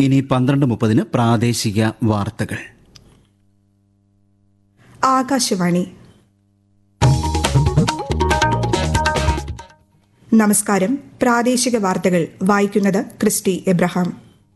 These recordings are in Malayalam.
ഇനി പന്ത്രണ്ട് മുപ്പതിന് പ്രാദേശിക വാർത്തകൾ ആകാശവാണി നമസ്കാരം പ്രാദേശിക വാർത്തകൾ വായിക്കുന്നത് ക്രിസ്റ്റി എബ്രഹാം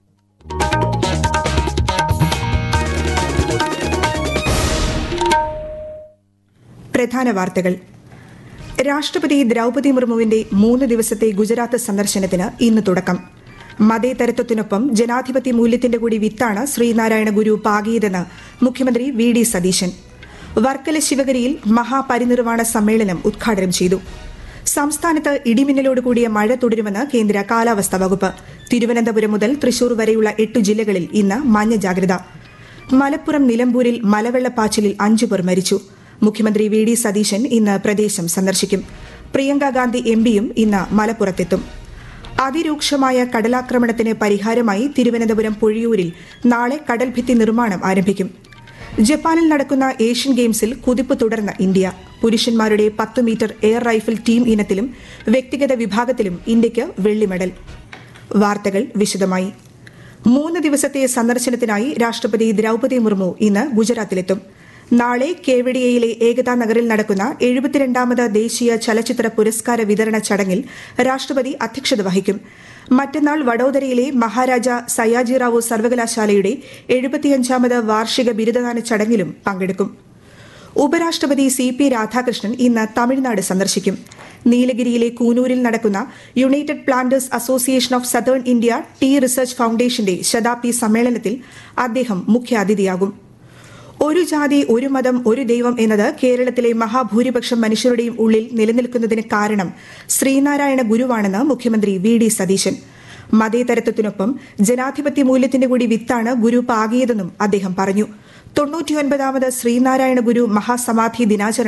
പ്രധാന വാർത്തകൾ രാഷ്ട്രപതി ദ്രൗപതി മുർമുവിന്റെ മൂന്ന് ദിവസത്തെ ഗുജറാത്ത് സന്ദർശനത്തിന് ഇന്ന് തുടക്കം മതേതരത്വത്തിനൊപ്പം ജനാധിപത്യ മൂല്യത്തിന്റെ കൂടി വിത്താണ് ശ്രീനാരായണ ഗുരു പാകിയതെന്ന് മുഖ്യമന്ത്രി വി ഡി സതീശൻ വർക്കല ശിവഗിരിയിൽ മഹാപരിനിർവാണ സമ്മേളനം ഉദ്ഘാടനം ചെയ്തു സംസ്ഥാനത്ത് ഇടിമിന്നലോട് കൂടിയ മഴ തുടരുമെന്ന് കേന്ദ്ര കാലാവസ്ഥാ വകുപ്പ് തിരുവനന്തപുരം മുതൽ തൃശൂർ വരെയുള്ള എട്ടു ജില്ലകളിൽ ഇന്ന് മഞ്ഞ ജാഗ്രത മലപ്പുറം നിലമ്പൂരിൽ മലവെള്ളപ്പാച്ചിലിൽ അഞ്ചു പേർ മരിച്ചു മുഖ്യമന്ത്രി വി ഡി സതീശൻ ഇന്ന് പ്രദേശം സന്ദർശിക്കും പ്രിയങ്ക ഗാന്ധി എം പിയും ഇന്ന് മലപ്പുറത്തെത്തും അതിരൂക്ഷമായ കടലാക്രമണത്തിന് പരിഹാരമായി തിരുവനന്തപുരം പൊഴിയൂരിൽ നാളെ കടൽഭിത്തി നിർമ്മാണം ആരംഭിക്കും ജപ്പാനിൽ നടക്കുന്ന ഏഷ്യൻ ഗെയിംസിൽ കുതിപ്പ് തുടർന്ന ഇന്ത്യ പുരുഷന്മാരുടെ പത്ത് മീറ്റർ എയർ റൈഫിൾ ടീം ഇനത്തിലും വ്യക്തിഗത വിഭാഗത്തിലും ഇന്ത്യയ്ക്ക് വെള്ളി മെഡൽ വാർത്തകൾ വിശദമായി മൂന്ന് ദിവസത്തെ സന്ദർശനത്തിനായി രാഷ്ട്രപതി ദ്രൗപതി മുർമു ഇന്ന് ഗുജറാത്തിലെത്തും നാളെ കേവഡിയയിലെ ഏകതാ നഗറിൽ നടക്കുന്ന എഴുപത്തിരണ്ടാമത് ദേശീയ ചലച്ചിത്ര പുരസ്കാര വിതരണ ചടങ്ങിൽ രാഷ്ട്രപതി അധ്യക്ഷത വഹിക്കും മറ്റന്നാൾ വഡോദരയിലെ മഹാരാജ സയാജിറാവു സർവകലാശാലയുടെ എഴുപത്തിയഞ്ചാമത് വാർഷിക ബിരുദദാന ചടങ്ങിലും പങ്കെടുക്കും ഉപരാഷ്ട്രപതി സി പി രാധാകൃഷ്ണൻ ഇന്ന് തമിഴ്നാട് സന്ദർശിക്കും നീലഗിരിയിലെ കൂനൂരിൽ നടക്കുന്ന united planters association of southern India tea research ഫൌണ്ടേഷന്റെ ശതാബ്ദി സമ്മേളനത്തിൽ അദ്ദേഹം മുഖ്യാതിഥിയാകും ഒരു ജാതി ഒരു മതം ഒരു ദൈവം എന്നത് കേരളത്തിലെ മഹാഭൂരിപക്ഷം മനുഷ്യരുടെയും ഉള്ളിൽ നിലനിൽക്കുന്നതിന് കാരണം ശ്രീനാരായണ ഗുരുവാണെന്ന് മുഖ്യമന്ത്രി വി ഡി സതീശൻ മതേതരത്വത്തിനൊപ്പം ജനാധിപത്യ മൂല്യത്തിന്റെ കൂടി വിത്താണ് ഗുരു പാകിയതെന്നും അദ്ദേഹം പറഞ്ഞു തൊണ്ണൂറ്റിയൊൻപതാമത് ശ്രീനാരായണ ഗുരു മഹാസമാധി ദിനാചരണം